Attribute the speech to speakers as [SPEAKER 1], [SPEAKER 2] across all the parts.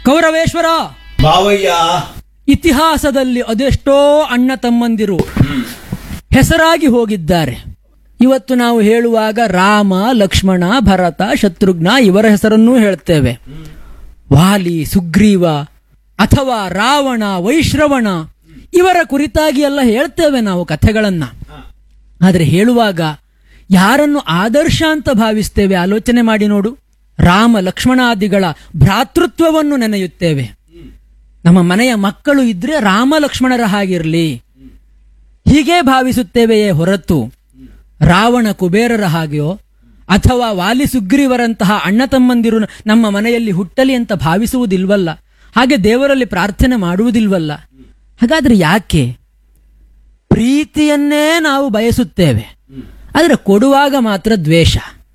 [SPEAKER 1] ಕೌರವೇಶ್ವರ
[SPEAKER 2] ಬಾವಯ್ಯ
[SPEAKER 1] ಇತಿಹಾಸದಲ್ಲಿ ಅದೆಷ್ಟೋ ಅಣ್ಣ ತಮ್ಮಂದಿರು ಹೆಸರಾಗಿ ಹೋಗಿದ್ದಾರೆ ಇವತ್ತು ನಾವು ಹೇಳುವಾಗ ರಾಮ ಲಕ್ಷ್ಮಣ ಭರತ ಶತ್ರುಘ್ನ ಇವರ ಹೆಸರನ್ನೂ ಹೇಳ್ತೇವೆ ವಾಲಿ ಸುಗ್ರೀವ ಅಥವಾ ರಾವಣ ವೈಶ್ರವಣ ಇವರ ಕುರಿತಾಗಿ ಎಲ್ಲ ಹೇಳ್ತೇವೆ ನಾವು ಕಥೆಗಳನ್ನ ಆದರೆ ಹೇಳುವಾಗ ಯಾರನ್ನು ಆದರ್ಶ ಅಂತ ಭಾವಿಸ್ತೇವೆ ಆಲೋಚನೆ ಮಾಡಿ ನೋಡು ರಾಮ ಲಕ್ಷ್ಮಣಾದಿಗಳ ಭ್ರಾತೃತ್ವವನ್ನು ನೆನೆಯುತ್ತೇವೆ ನಮ್ಮ ಮನೆಯ ಮಕ್ಕಳು ಇದ್ರೆ ರಾಮ ಲಕ್ಷ್ಮಣರ ಹಾಗಿರ್ಲಿ ಹೀಗೆ ಭಾವಿಸುತ್ತೇವೆಯೇ ಹೊರತು ರಾವಣ ಕುಬೇರರ ಹಾಗೆಯೋ ಅಥವಾ ವಾಲಿ ಸುಗ್ರೀವರಂತಹ ಅಣ್ಣ ತಮ್ಮಂದಿರು ನಮ್ಮ ಮನೆಯಲ್ಲಿ ಹುಟ್ಟಲಿ ಅಂತ ಭಾವಿಸುವುದಿಲ್ವಲ್ಲ ಹಾಗೆ ದೇವರಲ್ಲಿ ಪ್ರಾರ್ಥನೆ ಮಾಡುವುದಿಲ್ವಲ್ಲ ಹಾಗಾದ್ರೆ ಯಾಕೆ ಪ್ರೀತಿಯನ್ನೇ ನಾವು ಬಯಸುತ್ತೇವೆ ಆದರೆ ಕೊಡುವಾಗ ಮಾತ್ರ ದ್ವೇಷ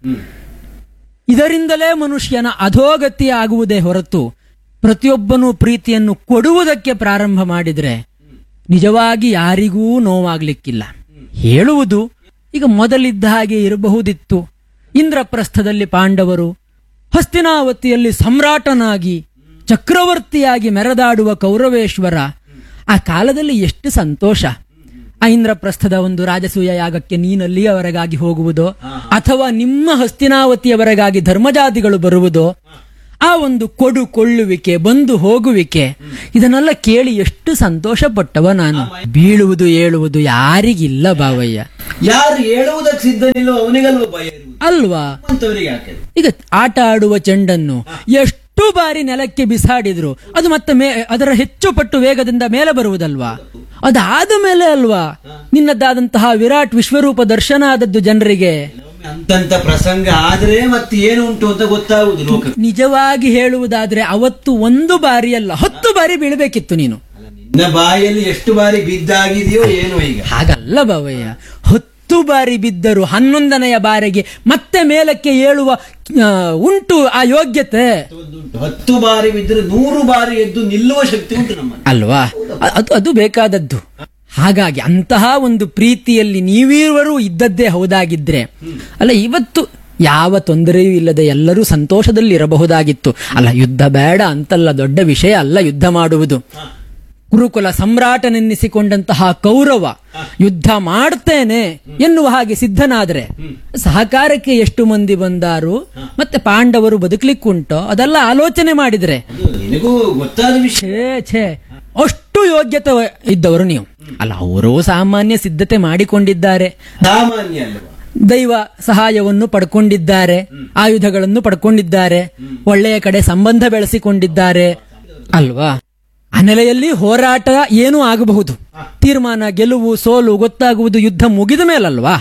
[SPEAKER 1] ಇದರಿಂದಲೇ ಮನುಷ್ಯನ ಅಧೋಗತಿ ಆಗುವುದೇ ಹೊರತು ಪ್ರತಿಯೊಬ್ಬನೂ ಪ್ರೀತಿಯನ್ನು ಕೊಡುವುದಕ್ಕೆ ಪ್ರಾರಂಭ ಮಾಡಿದ್ರೆ ನಿಜವಾಗಿ ಯಾರಿಗೂ ನೋವಾಗ್ಲಿಕ್ಕಿಲ್ಲ ಹೇಳುವುದು ಈಗ ಮೊದಲಿದ್ದ ಹಾಗೆ ಇರಬಹುದಿತ್ತು ಇಂದ್ರಪ್ರಸ್ಥದಲ್ಲಿ ಪಾಂಡವರು ಹಸ್ತಿನಾವತಿಯಲ್ಲಿ ಸಮ್ರಾಟನಾಗಿ ಚಕ್ರವರ್ತಿಯಾಗಿ ಮೆರೆದಾಡುವ ಕೌರವೇಶ್ವರ ಆ ಕಾಲದಲ್ಲಿ ಎಷ್ಟು ಸಂತೋಷ ಆ ಇಂದ್ರಪ್ರಸ್ಥದ ಒಂದು ರಾಜಸೂಯ ಯಾಗಕ್ಕೆ ನೀನಲ್ಲಿಯವರೆಗಾಗಿ ಹೋಗುವುದೋ ಅಥವಾ ನಿಮ್ಮ ಹಸ್ತಿನಾವತಿಯವರೆಗಾಗಿ ಧರ್ಮಜಾತಿಗಳು ಬರುವುದೋ ಆ ಒಂದು ಕೊಡು ಕೊಳ್ಳುವಿಕೆ ಬಂದು ಹೋಗುವಿಕೆ ಇದನ್ನೆಲ್ಲ ಕೇಳಿ ಎಷ್ಟು ಸಂತೋಷ ಪಟ್ಟವ ನಾನು ಬೀಳುವುದು ಏಳುವುದು ಯಾರಿಗಿಲ್ಲ ಬಾವಯ್ಯ
[SPEAKER 2] ಯಾರು ಹೇಳುವುದಕ್ಕೆ ಸಿದ್ಧನಿಲ್ಲೋ ಅವನಿಗಲ್ವ ಭಯ ಇರುವುದು
[SPEAKER 1] ಅಲ್ವಾ
[SPEAKER 2] ಅಂತವರಿಗೆ ಯಾಕೆ
[SPEAKER 1] ಈಗ ಆಟ ಆಡುವ ಚೆಂಡನ್ನು ಎಷ್ಟು ಬಾರಿ ನೆಲಕ್ಕೆ ಬಿಸಾಡಿದ್ರು ಅದು ಮತ್ತೆ ಮೇ ಅದರ ಹೆಚ್ಚು ಪಟ್ಟು ವೇಗದಿಂದ ಮೇಲೆ ಬರುವುದಲ್ವಾ ಅದಾದ ಮೇಲೆ ಅಲ್ವಾ ನಿನ್ನದಾದಂತಹ ವಿರಾಟ್ ವಿಶ್ವರೂಪ ದರ್ಶನ ಆದದ್ದು ಜನರಿಗೆ
[SPEAKER 2] ಕೆಲವೊಮ್ಮೆ ಅಂತಂತ ಪ್ರಸಂಗ ಆದ್ರೆ ಮತ್ತೆ ಏನು ಉಂಟು ಅಂತ ಗೊತ್ತಾಗುವುದು ಲೋಕ
[SPEAKER 1] ನಿಜವಾಗಿ ಹೇಳುವುದಾದ್ರೆ ಅವತ್ತು ಒಂದು ಬಾರಿ ಅಲ್ಲ ಹತ್ತು ಬಾರಿ ಬೀಳಬೇಕಿತ್ತು ನೀನು
[SPEAKER 2] ನಿನ್ನ ಬಾಯಲ್ಲಿ ಎಷ್ಟು ಬಾರಿ ಬಿದ್ದಾಗಿದೆಯೋ ಏನೋ ಈಗ
[SPEAKER 1] ಹಾಗಲ್ಲ ಬಾವಯ್ಯ ಹತ್ತು ಬಾರಿ ಬಿದ್ದರು ಹನ್ನೊಂದನೆಯ ಬಾರಿಗೆ ಮತ್ತೆ ಮೇಲಕ್ಕೆ ಏಳುವ ಆ, ಉಂಟು ಆ ಯೋಗ್ಯತೆ
[SPEAKER 2] ಒಂದುಂಟು. ಹತ್ತು ಬಾರಿ ಬಿದ್ದರೆ ನೂರು ಬಾರಿ ಎದ್ದು ನಿಲ್ಲುವ ಶಕ್ತಿ ಉಂಟು ನಮ್ಮಲ್ಲಿ
[SPEAKER 1] ಅಲ್ವಾ ಅ- ಅದು ಅದು ಬೇಕಾದದ್ದು ಹಾಗಾಗಿ ಅಂತಹ ಒಂದು ಪ್ರೀತಿಯಲ್ಲಿ ನೀವೀರುವರು ಇದ್ದದ್ದೇ ಹೌದಾಗಿದ್ರೆ ಅಲ್ಲ ಇವತ್ತು ಯಾವ ತೊಂದರೆಯೂ ಇಲ್ಲದೆ ಎಲ್ಲರೂ ಸಂತೋಷದಲ್ಲಿ ಇರಬಹುದಾಗಿತ್ತು ಅಲ್ಲ ಯುದ್ಧ ಬೇಡ ಅಂತಲ್ಲ ದೊಡ್ಡ ವಿಷಯ ಅಲ್ಲ ಯುದ್ಧ ಮಾಡುವುದು ಕುರುಕುಲ ಸಮ್ರಾಟನೆನ್ನಿಸಿಕೊಂಡಂತಹ ಕೌರವ ಯುದ್ಧ ಮಾಡ್ತೇನೆ ಎನ್ನುವ ಹಾಗೆ ಸಿದ್ಧನಾದ್ರೆ ಸಹಕಾರಕ್ಕೆ ಎಷ್ಟು ಮಂದಿ ಬಂದಾರು ಮತ್ತೆ ಪಾಂಡವರು ಬದುಕಲಿಕ್ಕುಂಟೋ ಅದೆಲ್ಲ ಆಲೋಚನೆ ಮಾಡಿದ್ರೆ
[SPEAKER 2] ಅದು ನಿನಗೂ ಗೊತ್ತಾದ ವಿಷಯ
[SPEAKER 1] ಛೇ ಛೇ ಅಷ್ಟು ಯೋಗ್ಯತೆ ಇದ್ದವರು ನೀವು ಅಲ್ಲ ಅವರು ಸಾಮಾನ್ಯ ಸಿದ್ಧತೆ ಮಾಡಿಕೊಂಡಿದ್ದಾರೆ
[SPEAKER 2] ಸಾಮಾನ್ಯ ಅಲ್ವಾ
[SPEAKER 1] ದೈವ ಸಹಾಯವನ್ನು ಪಡ್ಕೊಂಡಿದ್ದಾರೆ ಆಯುಧಗಳನ್ನು ಪಡ್ಕೊಂಡಿದ್ದಾರೆ ಒಳ್ಳೆಯ ಕಡೆ ಸಂಬಂಧ ಬೆಳೆಸಿಕೊಂಡಿದ್ದಾರೆ ಅಲ್ವಾ ಆ ನೆಲೆಯಲ್ಲಿ ಹೋರಾಟ ಏನೂ ಆಗಬಹುದು ತೀರ್ಮಾನ ಗೆಲುವು ಸೋಲು ಗೊತ್ತಾಗುವುದು ಯುದ್ಧ ಮುಗಿದ ಮೇಲಲ್ವಾ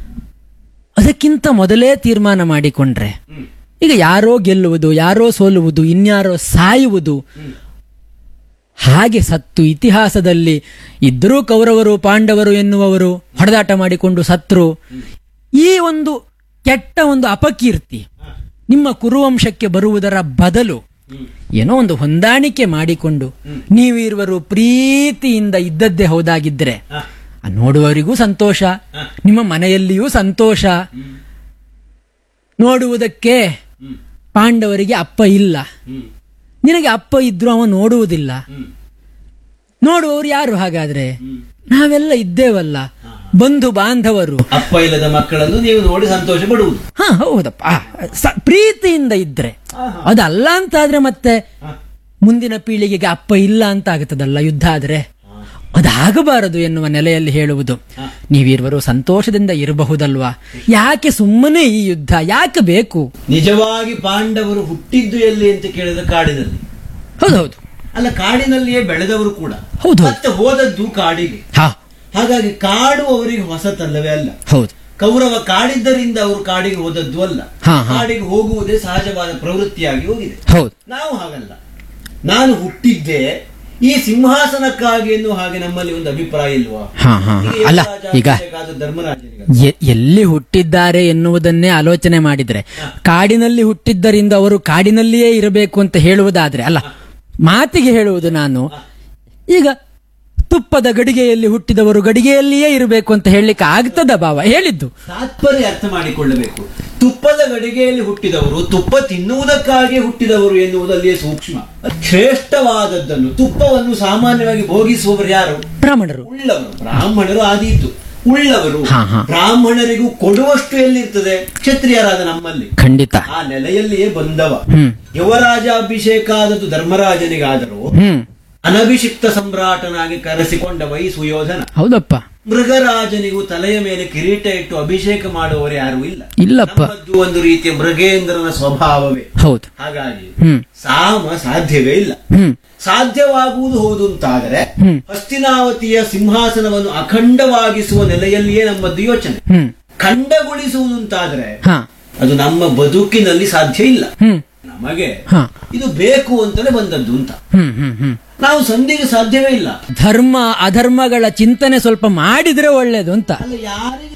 [SPEAKER 1] ಅದಕ್ಕಿಂತ ಮೊದಲೇ ತೀರ್ಮಾನ ಮಾಡಿಕೊಂಡ್ರೆ ಈಗ ಯಾರೋ ಗೆಲ್ಲುವುದು ಯಾರೋ ಸೋಲುವುದು ಇನ್ಯಾರೋ ಸಾಯುವುದು ಹಾಗೆ ಸತ್ತು ಇತಿಹಾಸದಲ್ಲಿ ಇದ್ದರೂ ಕೌರವರು ಪಾಂಡವರು ಎನ್ನುವವರು ಹೊಡೆದಾಟ ಮಾಡಿಕೊಂಡು ಸತ್ರು ಈ ಒಂದು ಕೆಟ್ಟ ಒಂದು ಅಪಕೀರ್ತಿ ನಿಮ್ಮ ಕುರುವಂಶಕ್ಕೆ ಬರುವುದರ ಬದಲು ಏನೋ ಒಂದು ಹೊಂದಾಣಿಕೆ ಮಾಡಿಕೊಂಡು ನೀವಿರುವರು ಪ್ರೀತಿಯಿಂದ ಇದ್ದದ್ದೇ ಹೌದಾಗಿದ್ರೆ ಆ ನೋಡುವವರಿಗೂ ಸಂತೋಷ ನಿಮ್ಮ ಮನೆಯಲ್ಲಿಯೂ ಸಂತೋಷ ನೋಡುವುದಕ್ಕೆ ಪಾಂಡವರಿಗೆ ಅಪ್ಪ ಇಲ್ಲ ನಿನಗೆ ಅಪ್ಪ ಇದ್ರು ಅವ ನೋಡುವುದಿಲ್ಲ ನೋಡುವವರು ಯಾರು ಹಾಗಾದ್ರೆ ನಾವೆಲ್ಲ ಇದ್ದೇವಲ್ಲ ಬಂಧು ಬಾಂಧವರು
[SPEAKER 2] ಅಪ್ಪ ಇಲ್ಲದ ಮಕ್ಕಳನ್ನು ನೀವು ನೋಡಿ ಸಂತೋಷ ಪಡುವುದು
[SPEAKER 1] ಹಾ ಹೌದಪ್ಪ ಆ, ಸ- ಪ್ರೀತಿಯಿಂದ ಇದ್ರೆ ಅದಲ್ಲ ಅಂತಾದ್ರೆ ಮತ್ತೆ ಮುಂದಿನ ಪೀಳಿಗೆಗೆ ಅಪ್ಪ ಇಲ್ಲ ಅಂತ ಆಗುತ್ತದಲ್ಲ ಯುದ್ಧ ಆದ್ರೆ ಅದಾಗಬಾರದು ಎನ್ನುವ ನೆಲೆಯಲ್ಲಿ ಹೇಳುವುದು ನೀವಿರುವರು ಸಂತೋಷದಿಂದ ಇರಬಹುದಲ್ವಾ ಯಾಕೆ ಸುಮ್ಮನೆ ಈ ಯುದ್ಧ ಯಾಕೆ ಬೇಕು
[SPEAKER 2] ನಿಜವಾಗಿ ಪಾಂಡವರು ಹುಟ್ಟಿದ್ದು ಎಲ್ಲಿ ಅಂತ ಕೇಳಿದ್ರೆ ಕಾಡಿನಲ್ಲಿ
[SPEAKER 1] ಹೌದೌದು
[SPEAKER 2] ಅಲ್ಲ ಕಾಡಿನಲ್ಲಿಯೇ ಬೆಳೆದವರು ಕೂಡ
[SPEAKER 1] ಹೌದು.
[SPEAKER 2] ಮತ್ತೆ ಹೋದದ್ದು ಕಾಡಿಗೆ
[SPEAKER 1] ಹಾ
[SPEAKER 2] ಹಾಗಾಗಿ ಕಾಡು ಅವರಿಗೆ ಹೊಸತಲ್ಲವೇ ಅಲ್ಲ
[SPEAKER 1] ಹೌದು
[SPEAKER 2] ಕೌರವ ಕಾಡಿದ್ದರಿಂದ ಅವರು ಕಾಡಿಗೆ ಹೋದದ್ದು ಅಲ್ಲ
[SPEAKER 1] ಹಾ, ಹಾ.
[SPEAKER 2] ಕಾಡಿಗೆ ಹೋಗುವುದೇ ಸಹಜವಾದ ಪ್ರವೃತ್ತಿಯಾಗಿ ಹೋಗಿದೆ
[SPEAKER 1] ಹೌದು
[SPEAKER 2] ನಾವು ಹಾಗಲ್ಲ ನಾನು ಹುಟ್ಟಿದ್ದೆ ಈ ಸಿಂಹಾಸನಕ್ಕಾಗಿ ಎನ್ನುವ ಹಾಗೆ ನಮ್ಮಲ್ಲಿ ಒಂದು ಅಭಿಪ್ರಾಯ ಇಲ್ವಾ
[SPEAKER 1] ಹಾ ಹಾ
[SPEAKER 2] ಈಗ
[SPEAKER 1] ಅಲ್ಲ
[SPEAKER 2] ಯಮರಾಜ
[SPEAKER 1] ಈಗ
[SPEAKER 2] ಬೇಕಾದ ಧರ್ಮರಾಜನಿಗೆ
[SPEAKER 1] ಎ- ಎಲ್ಲಿ ಹುಟ್ಟಿದ್ದಾರೆ ಎನ್ನುವುದನ್ನೇ ಆಲೋಚನೆ ಮಾಡಿದ್ರೆ ಕಾಡಿನಲ್ಲಿ ಹುಟ್ಟಿದ್ದರಿಂದ ಅವರು ಕಾಡಿನಲ್ಲಿಯೇ ಇರಬೇಕು ಅಂತ ಹೇಳುವುದಾದ್ರೆ ಅಲ್ಲ ಮಾತಿಗೆ ಹೇಳುವುದು ನಾನು ಈಗ ತುಪ್ಪದ ಗಡಿಗೆಯಲ್ಲಿ ಹುಟ್ಟಿದವರು ಗಡಿಗೆಯಲ್ಲಿಯೇ ಇರಬೇಕು ಅಂತ ಹೇಳಲಿಕ್ಕೆ ಆಗ್ತದ ಭಾವ ಹೇಳಿದ್ದು
[SPEAKER 2] ತಾತ್ಪರ್ಯ ಅರ್ಥ ಮಾಡಿಕೊಳ್ಳಬೇಕು ತುಪ್ಪದ ಗಡಿಗೆಯಲ್ಲಿ ಹುಟ್ಟಿದವರು ತುಪ್ಪ ತಿನ್ನುವುದಕ್ಕಾಗಿ ಹುಟ್ಟಿದವರು ಎನ್ನುವುದಲ್ಲಿಯೇ ಸೂಕ್ಷ್ಮ ಶ್ರೇಷ್ಠವಾದದ್ದನ್ನು ತುಪ್ಪವನ್ನು ಸಾಮಾನ್ಯವಾಗಿ ಭೋಗಿಸುವವರು ಯಾರು
[SPEAKER 1] ಬ್ರಾಹ್ಮಣರು
[SPEAKER 2] ಉಳ್ಳವರು ಬ್ರಾಹ್ಮಣರು ಆದೀತು ಉಳ್ಳವರು
[SPEAKER 1] ಹಾ, ಹಾ.
[SPEAKER 2] ಬ್ರಾಹ್ಮಣರಿಗೂ ಕೊಡುವಷ್ಟು ಎಲ್ಲಿರ್ತದೆ ಕ್ಷತ್ರಿಯರಾದ ನಮ್ಮಲ್ಲಿ
[SPEAKER 1] ಖಂಡಿತ
[SPEAKER 2] ಆ ನೆಲೆಯಲ್ಲಿಯೇ ಬಂದವ
[SPEAKER 1] ಹ್ಮ್
[SPEAKER 2] ಯುವರಾಜಾಭಿಷೇಕ ಆದದ್ದು ಧರ್ಮರಾಜನಿಗಾದರೂ
[SPEAKER 1] ಹ್ಮ್
[SPEAKER 2] ಅನಭಿಷಿಕ್ತ ಸಮ್ರಾಟನಾಗಿ ಕರೆಸಿಕೊಂಡವ ಈ ಸುಯೋಧನ
[SPEAKER 1] ಹೌದಪ್ಪ
[SPEAKER 2] ಮೃಗರಾಜನಿಗೂ ತಲೆಯ ಮೇಲೆ ಕಿರೀಟ ಇಟ್ಟು ಅಭಿಷೇಕ ಮಾಡುವವರು ಯಾರೂ ಇಲ್ಲ
[SPEAKER 1] ಇಲ್ಲಪ್ಪ
[SPEAKER 2] ನಮ್ಮದು ಒಂದು ರೀತಿಯ ಮೃಗೇಂದ್ರನ ಸ್ವಭಾವವೇ
[SPEAKER 1] ಹೌದು
[SPEAKER 2] ಹಾಗಾಗಿ
[SPEAKER 1] ಹ್ಮ್
[SPEAKER 2] ಸಾಮ ಸಾಧ್ಯವೇ ಇಲ್ಲ
[SPEAKER 1] ಹ್ಮ್
[SPEAKER 2] ಸಾಧ್ಯವಾಗುವುದು ಹೌದು ಅಂತಾದರೆ
[SPEAKER 1] ಹ್ಮ್.
[SPEAKER 2] ಹಸ್ತಿನಾವತಿಯ ಸಿಂಹಾಸನವನ್ನು ಅಖಂಡವಾಗಿಸುವ ನೆಲೆಯಲ್ಲಿಯೇ ನಮ್ಮದು ಯೋಚನೆ
[SPEAKER 1] ಹ್ಮ್
[SPEAKER 2] ಖಂಡಗೊಳಿಸುವುದು ಅಂತಾದ್ರೆ
[SPEAKER 1] ಹಾ
[SPEAKER 2] ಅದು ನಮ್ಮ ಬದುಕಿನಲ್ಲಿ ಸಾಧ್ಯ ಇಲ್ಲ
[SPEAKER 1] ಹ್ಮ್
[SPEAKER 2] ನಮಗೆ
[SPEAKER 1] ಹಾ
[SPEAKER 2] ಇದು ಬೇಕು ಅಂತಲೇ ಬಂದದ್ದು ಅಂತ
[SPEAKER 1] ಹ್ಮ್ ಹ್ಮ್ ಹ್ಮ್
[SPEAKER 2] ನಾವು ಸಂಧಿಗೆ ಸಾಧ್ಯವೇ ಇಲ್ಲ
[SPEAKER 1] ಧರ್ಮ ಅಧರ್ಮಗಳ ಚಿಂತನೆ ಸ್ವಲ್ಪ ಮಾಡಿದ್ರೆ ಒಳ್ಳೇದು ಅಂತ
[SPEAKER 2] ಅಲ್ಲ ಯಾರಿಗೆ